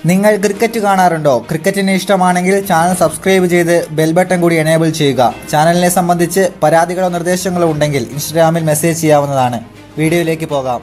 നിങ്ങൾ ക്രിക്കറ്റ് കാണാറുണ്ടോ ക്രിക്കറ്റിന് ഇഷ്ടമാണെങ്കിൽ ചാനൽ സബ്സ്ക്രൈബ് ചെയ്ത് ബെൽ ബട്ടൺ കൂടി എനേബിൾ ചെയ്യുക ചാനലിനെ സംബന്ധിച്ച് പരാതികളോ നിർദ്ദേശങ്ങളോ ഉണ്ടെങ്കിൽ ഇൻസ്റ്റഗ്രാമിൽ മെസ്സേജ് ചെയ്യാവുന്നതാണ് വീഡിയോയിലേക്ക് പോകാം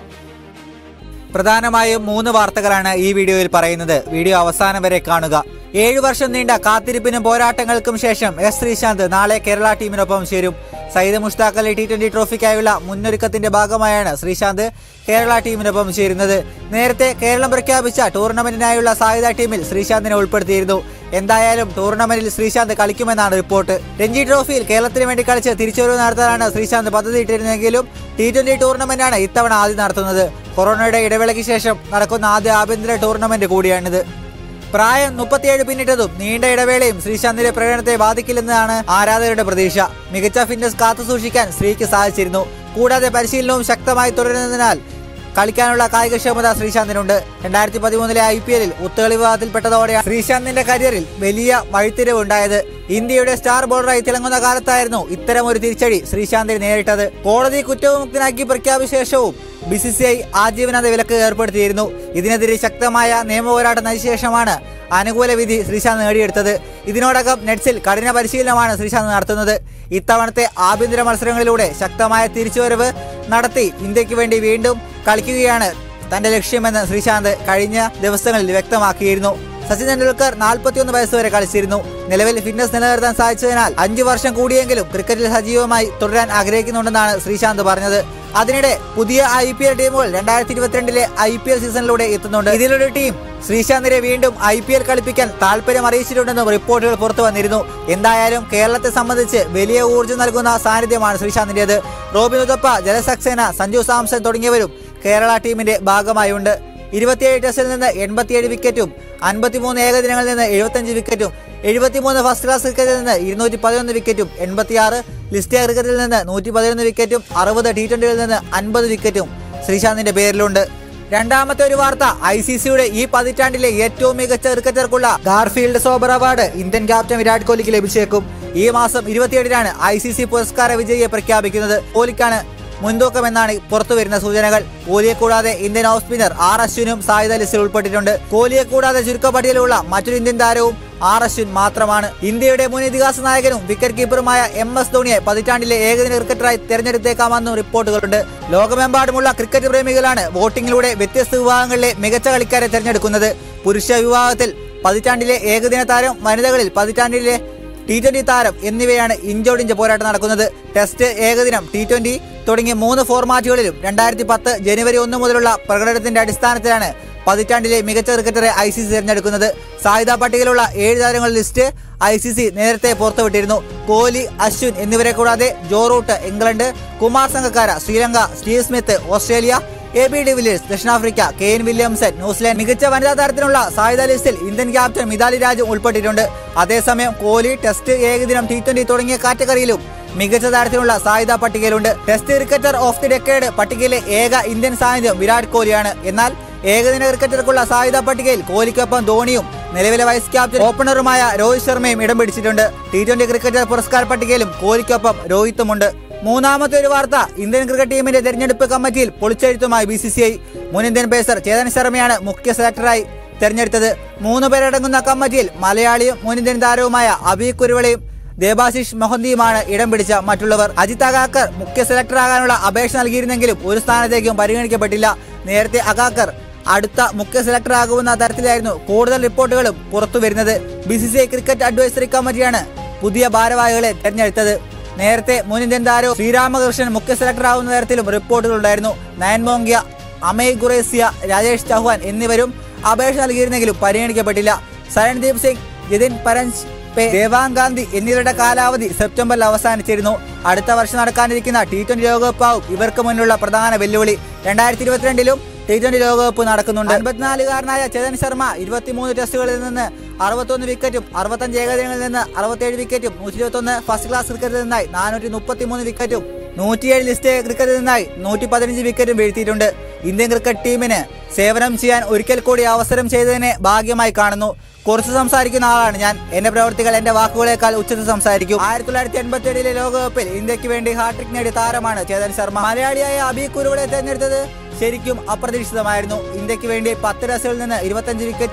പ്രധാനമായും മൂന്ന് വാർത്തകളാണ് ഈ വീഡിയോയിൽ പറയുന്നത് വീഡിയോ അവസാനം വരെ കാണുക ഏഴു വർഷം നീണ്ട കാത്തിരിപ്പിനും പോരാട്ടങ്ങൾക്കും ശേഷം എസ് ശ്രീശാന്ത് നാളെ കേരള ടീമിനൊപ്പം ചേരും സയ്യിദ് മുഷ്താഖ് അലി ടി ട്വന്റി ട്രോഫിക്കായുള്ള മുന്നൊരുക്കത്തിന്റെ ഭാഗമായാണ് ശ്രീശാന്ത് കേരള ടീമിനൊപ്പം ചേരുന്നത് നേരത്തെ കേരളം പ്രഖ്യാപിച്ച ടൂർണമെന്റിനായുള്ള സായുധ ടീമിൽ ശ്രീശാന്തിനെ ഉൾപ്പെടുത്തിയിരുന്നു എന്തായാലും ടൂർണമെന്റിൽ ശ്രീശാന്ത് കളിക്കുമെന്നാണ് റിപ്പോർട്ട് രഞ്ജി ട്രോഫിയിൽ കേരളത്തിന് വേണ്ടി കളിച്ച് തിരിച്ചുവരവ് നടത്താനാണ് ശ്രീശാന്ത് പദ്ധതിയിട്ടിരുന്നെങ്കിലും ടി ട്വന്റി ടൂർണമെന്റാണ് ഇത്തവണ ആദ്യം നടത്തുന്നത് കൊറോണയുടെ ഇടവേളയ്ക്ക് ശേഷം നടക്കുന്ന ആദ്യ ആഭ്യന്തര ടൂർണമെന്റ് കൂടിയാണിത് പ്രായം മുപ്പത്തിയേഴ് പിന്നിട്ടതും നീണ്ട ഇടവേളയും ശ്രീശാന്തിന്റെ പ്രകടനത്തെ ബാധിക്കില്ലെന്നാണ് ആരാധകരുടെ പ്രതീക്ഷ മികച്ച ഫിറ്റ്നസ് കാത്തുസൂക്ഷിക്കാൻ ശ്രീക്ക് സാധിച്ചിരുന്നു കൂടാതെ പരിശീലനവും ശക്തമായി തുടരുന്നതിനാൽ കളിക്കാനുള്ള കായികക്ഷമത ശ്രീശാന്തിനുണ്ട് രണ്ടായിരത്തി പതിമൂന്നിലെ ഐ പി എല്ലിൽ ഒത്തുകളി വിവാദത്തിൽപ്പെട്ടതോടെയാണ് ശ്രീശാന്തിന്റെ കരിയറിൽ വലിയ വഴിത്തിരിവ് ഉണ്ടായത് ഇന്ത്യയുടെ സ്റ്റാർ ബോളറായി തിളങ്ങുന്ന കാലത്തായിരുന്നു ഇത്തരം ഒരു തിരിച്ചടി ശ്രീശാന്തിന് നേരിട്ടത് കോടതി കുറ്റവിമുക്തനാക്കി പ്രഖ്യാപിച്ച ശേഷവും ബി സി സി ഐ ആജീവനാന്ത വിലക്ക് ഏർപ്പെടുത്തിയിരുന്നു ഇതിനെതിരെ ശക്തമായ നിയമപോരാട്ടം നയിച്ച ശേഷമാണ് അനുകൂല വിധി ശ്രീശാന്ത് നേടിയെടുത്തത് ഇതിനോടകം നെറ്റ്സിൽ കഠിന പരിശീലനമാണ് ശ്രീശാന്ത് നടത്തുന്നത് ഇത്തവണത്തെ ആഭ്യന്തര മത്സരങ്ങളിലൂടെ ശക്തമായ തിരിച്ചുവരവ് നടത്തി ഇന്ത്യക്ക് വേണ്ടി വീണ്ടും കളിക്കുകയാണ് തന്റെ ലക്ഷ്യമെന്ന് ശ്രീശാന്ത് കഴിഞ്ഞ ദിവസങ്ങളിൽ വ്യക്തമാക്കിയിരുന്നു സച്ചിൻ തെണ്ടുൽക്കർ നാൽപ്പത്തിയൊന്ന് വയസ്സ് വരെ കളിച്ചിരുന്നു നിലവിൽ ഫിറ്റ്നസ് നിലനിർത്താൻ സാധിച്ചതിനാൽ അഞ്ചു വർഷം കൂടിയെങ്കിലും ക്രിക്കറ്റിൽ സജീവമായി തുടരാൻ ആഗ്രഹിക്കുന്നുണ്ടെന്നാണ് ശ്രീശാന്ത് പറഞ്ഞത് അതിനിടെ പുതിയ ഐ പി എൽ ടീമുകൾ രണ്ടായിരത്തി ഇരുപത്തിരണ്ടിലെ ഐ പി എൽ സീസണിലൂടെ എത്തുന്നുണ്ട് ഇതിലൊരു ടീം ശ്രീശാന്തിനെ വീണ്ടും ഐ പി എൽ കളിപ്പിക്കാൻ താല്പര്യം അറിയിച്ചിട്ടുണ്ടെന്നും റിപ്പോർട്ടുകൾ പുറത്തു വന്നിരുന്നു എന്തായാലും കേരളത്തെ സംബന്ധിച്ച് വലിയ ഊർജ്ജം നൽകുന്ന സാന്നിധ്യമാണ് ശ്രീശാന്തിന്റേത് റോബിൻ ഉതപ്പ ജലസക്സേന സഞ്ജു സാംസൺ തുടങ്ങിയവരും കേരള ടീമിന്റെ ഭാഗമായുണ്ട് ഇരുപത്തിയേഴ് ടെസ്റ്റിൽ നിന്ന് എൺപത്തിയേഴ് വിക്കറ്റും അൻപത്തിമൂന്ന് ഏകദിനങ്ങളിൽ നിന്ന് എഴുപത്തഞ്ച് വിക്കറ്റും എഴുപത്തിമൂന്ന് ഫസ്റ്റ് ക്ലാസ് ക്രിക്കറ്റിൽ നിന്ന് ഇരുന്നൂറ്റി പതിനൊന്ന് വിക്കറ്റും എൺപത്തിയാറ് ലിസ്റ്റ് എ ക്രിക്കറ്റിൽ നിന്ന് നൂറ്റി പതിനൊന്ന് വിക്കറ്റും അറുപത് ടി ട്വന്റിയിൽ നിന്ന് അൻപത് വിക്കറ്റും ശ്രീശാന്തിന്റെ പേരിലുണ്ട് രണ്ടാമത്തെ ഒരു വാർത്ത ഐ സി സിയുടെ ഈ പതിറ്റാണ്ടിലെ ഏറ്റവും മികച്ച ക്രിക്കറ്റർക്കുള്ള Garfield Sobers award Indian captain Virat കോഹ്ലിക്ക് ലഭിച്ചേക്കും ഈ മാസം ഇരുപത്തിയേഴിനാണ് ഐ സി സി പുരസ്കാര വിജയിയെ പ്രഖ്യാപിക്കുന്നത് കോഹ്ലിക്കാണ് മുൻതൂക്കമെന്നാണ് പുറത്തു വരുന്ന സൂചനകൾ കോഹ്ലിയെ കൂടാതെ ഇന്ത്യൻ ഓഫ് സ്പിന്നർ ആർ അശ്വിനും സായുധ ലിസ്റ്റിൽ ഉൾപ്പെട്ടിട്ടുണ്ട് കോഹ്ലിയെ കൂടാതെ ചുരുക്കപ്പട്ടികയിലുള്ള മറ്റൊരു ഇന്ത്യൻ താരവും ആർ അശ്വിൻ മാത്രമാണ് ഇന്ത്യയുടെ മുൻ ഇതിഹാസ നായകനും വിക്കറ്റ് കീപ്പറുമായ എം എസ് ധോണിയെ പതിറ്റാണ്ടിലെ ഏകദിന ക്രിക്കറ്ററായി തെരഞ്ഞെടുത്തേക്കാമെന്നും റിപ്പോർട്ടുകളുണ്ട് ലോകമെമ്പാടുമുള്ള ക്രിക്കറ്റ് പ്രേമികളാണ് വോട്ടിംഗിലൂടെ വ്യത്യസ്ത വിഭാഗങ്ങളിലെ മികച്ച കളിക്കാരെ തെരഞ്ഞെടുക്കുന്നത് പുരുഷ വിഭാഗത്തിൽ പതിറ്റാണ്ടിലെ ഏകദിന താരം വനിതകളിൽ പതിറ്റാണ്ടിലെ ടി ട്വന്റി താരം എന്നിവയാണ് ഇഞ്ചോടിഞ്ച് പോരാട്ടം നടക്കുന്നത് ടെസ്റ്റ് ഏകദിനം ടി ട്വന്റി തുടങ്ങിയ മൂന്ന് ഫോർമാറ്റുകളിലും രണ്ടായിരത്തി പത്ത് ജനുവരി ഒന്ന് മുതലുള്ള പ്രകടനത്തിന്റെ അടിസ്ഥാനത്തിലാണ് പതിറ്റാണ്ടിലെ മികച്ച ക്രിക്കറ്ററെ ഐ സി സി തിരഞ്ഞെടുക്കുന്നത് സായുധ പട്ടികയിലുള്ള ഏഴ് താരങ്ങളുടെ ലിസ്റ്റ് ഐ സി സി നേരത്തെ പുറത്തുവിട്ടിരുന്നു കോഹ്ലി അശ്വിൻ എന്നിവരെ കൂടാതെ Joe Root England Kumar Sangakkara Sri Lanka Steve Smith Australia A B de Villiers ദക്ഷിണാഫ്രിക്ക കെയിൻ വില്യംസൺ ന്യൂസിലാൻഡ് മികച്ച വനിതാ താരത്തിനുള്ള സായുധ ലിസ്റ്റിൽ ഇന്ത്യൻ ക്യാപ്റ്റൻ മിതാലി രാജും ഉൾപ്പെട്ടിട്ടുണ്ട് അതേസമയം കോഹ്ലി ടെസ്റ്റ് ഏകദിനം ടി ട്വന്റി തുടങ്ങിയ കാറ്റഗറിയിലും മികച്ച താരത്തിനുള്ള സായുധ പട്ടികയിലുണ്ട് test cricketer of the decade പട്ടികയിലെ ഏക ഇന്ത്യൻ സാന്നിധ്യം വിരാട് കോഹ്ലിയാണ് എന്നാൽ ഏകദിന ക്രിക്കറ്റർക്കുള്ള സായുധ പട്ടികയിൽ കോഹ്ലിക്കൊപ്പം ധോണിയും നിലവിലെ വൈസ് ക്യാപ്റ്റൻ ഓപ്പണറുമായ രോഹിത് ശർമ്മയും ഇടം പിടിച്ചിട്ടുണ്ട് ടി ട്വന്റി ക്രിക്കറ്റർ പുരസ്കാര പട്ടികയിലും കോഹ്ലിക്കൊപ്പം രോഹിത്തുമുണ്ട് മൂന്നാമത്തെ ഒരു വാർത്ത ഇന്ത്യൻ ക്രിക്കറ്റ് ടീമിന്റെ തെരഞ്ഞെടുപ്പ് കമ്മിറ്റിയിൽ പൊളിച്ചെഴുത്തുമായി ബി സി സി ഐ മുൻ ഇന്ത്യൻ പേസർ ചേതൻ ശർമ്മയാണ് മുഖ്യ സെലക്ടറായി തെരഞ്ഞെടുത്തത് മൂന്ന് പേരടങ്ങുന്ന കമ്മിറ്റിയിൽ മലയാളിയും മുൻ ഇന്ത്യൻ താരവുമായ അബി കുരുവളയും ദേബാശിഷ് മൊഹന്തിയുമാണ് ഇടം പിടിച്ച മറ്റുള്ളവർ അജിത് അഗാക്കർ മുഖ്യ സെലക്ടറാകാനുള്ള അപേക്ഷ നൽകിയിരുന്നെങ്കിലും ഒരു സ്ഥാനത്തേക്കും പരിഗണിക്കപ്പെട്ടില്ല നേരത്തെ അഗാക്കർ അടുത്ത മുഖ്യ സെലക്ടർ ആകുമെന്ന തരത്തിലായിരുന്നു കൂടുതൽ റിപ്പോർട്ടുകളും പുറത്തു വരുന്നത് B C C I cricket advisory കമ്മിറ്റിയാണ് പുതിയ ഭാരവാഹികളെ തെരഞ്ഞെടുത്തത് നേരത്തെ മുൻ ഇന്ത്യൻ താരവും ശ്രീരാമകൃഷ്ണൻ മുഖ്യ സെലക്ടർ ആവുന്ന തരത്തിലും റിപ്പോർട്ടുകൾ ഉണ്ടായിരുന്നു നയൻ മോങ്കിയ അമയ് ഖുറേസിയ രാജേഷ് ചൗഹാൻ എന്നിവരും അപേക്ഷ നൽകിയിരുന്നെങ്കിലും പരിഗണിക്കപ്പെട്ടില്ല സരൺദീപ് സിംഗ് ജിതിൻ പരഞ്ച് പേ ദേവാങ് ഗാന്ധി എന്നിവരുടെ കാലാവധി സെപ്റ്റംബറിൽ അവസാനിച്ചിരുന്നു അടുത്ത വർഷം നടക്കാനിരിക്കുന്ന ടി ട്വന്റി ലോകകപ്പാവും ഇവർക്ക് മുന്നിലുള്ള പ്രധാന വെല്ലുവിളി രണ്ടായിരത്തി ഇരുപത്തിരണ്ടിലും ടി ട്വന്റി ലോകകപ്പ് നടക്കുന്നുണ്ട് അൻപത്തിനാലുകാരനായ ചേതൻ ശർമ്മ ഇരുപത്തിമൂന്ന് ടെസ്റ്റുകളിൽ നിന്ന് അറുപത്തൊന്ന് വിക്കറ്റും അറുപത്തഞ്ച് ഏകദിനങ്ങളിൽ നിന്ന് അറുപത്തേഴ് വിക്കറ്റും നൂറ്റി ഇരുപത്തൊന്ന് ഫസ്റ്റ് ക്ലാസ് ക്രിക്കറ്റിൽ നിന്നായി നാനൂറ്റി മുപ്പത്തിമൂന്ന് വിക്കറ്റും നൂറ്റിയേഴ് ലിസ്റ്റ് ക്രിക്കറ്റിൽ നിന്നായി നൂറ്റി പതിനഞ്ച് വിക്കറ്റും വീഴ്ത്തിയിട്ടുണ്ട് ഇന്ത്യൻ ക്രിക്കറ്റ് ടീമിന് സേവനം ചെയ്യാൻ ഒരിക്കൽ കൂടി അവസരം ചെയ്തതിനെ ഭാഗ്യമായി കാണുന്നു കുറച്ച് സംസാരിക്കുന്ന ആളാണ് ഞാൻ എന്റെ പ്രവർത്തികൾ എന്റെ വാക്കുകളേക്കാൾ ഉച്ചത്തിൽ സംസാരിക്കും ആയിരത്തി തൊള്ളായിരത്തി എൺപത്തി ഏഴിലെ ലോകകപ്പിൽ ഇന്ത്യക്ക് വേണ്ടി ഹാട്രിക് നേടിയ താരമാണ് ചേതൻ ശർമ്മ മലയാളിയായ അബി കുരുവിളെ തെരഞ്ഞെടുത്തത് ശരിക്കും അപ്രതീക്ഷിതമായിരുന്നു ഇന്ത്യക്ക് വേണ്ടി പത്ത് ടെസ്റ്റുകളിൽ നിന്ന് ഇരുപത്തഞ്ച് വിക്കറ്റും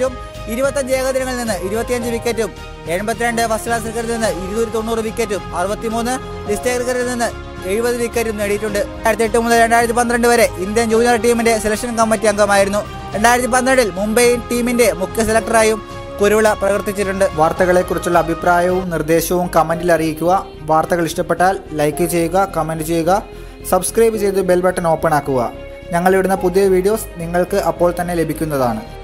ഇരുപത്തഞ്ച് ഏകദിനങ്ങളിൽ നിന്ന് ഇരുപത്തിയഞ്ച് വിക്കറ്റും എൺപത്തിരണ്ട് ഫസ്റ്റ് ക്ലാസ് ക്രിക്കറ്റിൽ നിന്ന് ഇരുന്നൂറ്റി തൊണ്ണൂറ് വിക്കറ്റും അറുപത്തിമൂന്ന് ലിസ്റ്റ് ക്രിക്കറ്റിൽ നിന്ന് എഴുപത് വിക്കറ്റും നേടിയിട്ടുണ്ട് രണ്ടായിരത്തി എട്ട് മുതൽ രണ്ടായിരത്തി പന്ത്രണ്ട് വരെ ഇന്ത്യൻ ജൂനിയർ ടീമിന്റെ സെലക്ഷൻ കമ്മിറ്റി അംഗമായിരുന്നു രണ്ടായിരത്തി പന്ത്രണ്ടിൽ മുംബൈ ടീമിന്റെ മുഖ്യ സെലക്ടറായും കുരുവിള പ്രവർത്തിച്ചിട്ടുണ്ട് വാർത്തകളെക്കുറിച്ചുള്ള അഭിപ്രായവും നിർദ്ദേശവും കമന്റിൽ അറിയിക്കുക വാർത്തകൾ ഇഷ്ടപ്പെട്ടാൽ ലൈക്ക് ചെയ്യുക കമന്റ് ചെയ്യുക സബ്സ്ക്രൈബ് ചെയ്ത് ബെൽ ബട്ടൺ ഓപ്പൺ ആക്കുക ഞങ്ങളിടുന്ന പുതിയ വീഡിയോസ് നിങ്ങൾക്ക് അപ്പോൾ തന്നെ ലഭിക്കുന്നതാണ്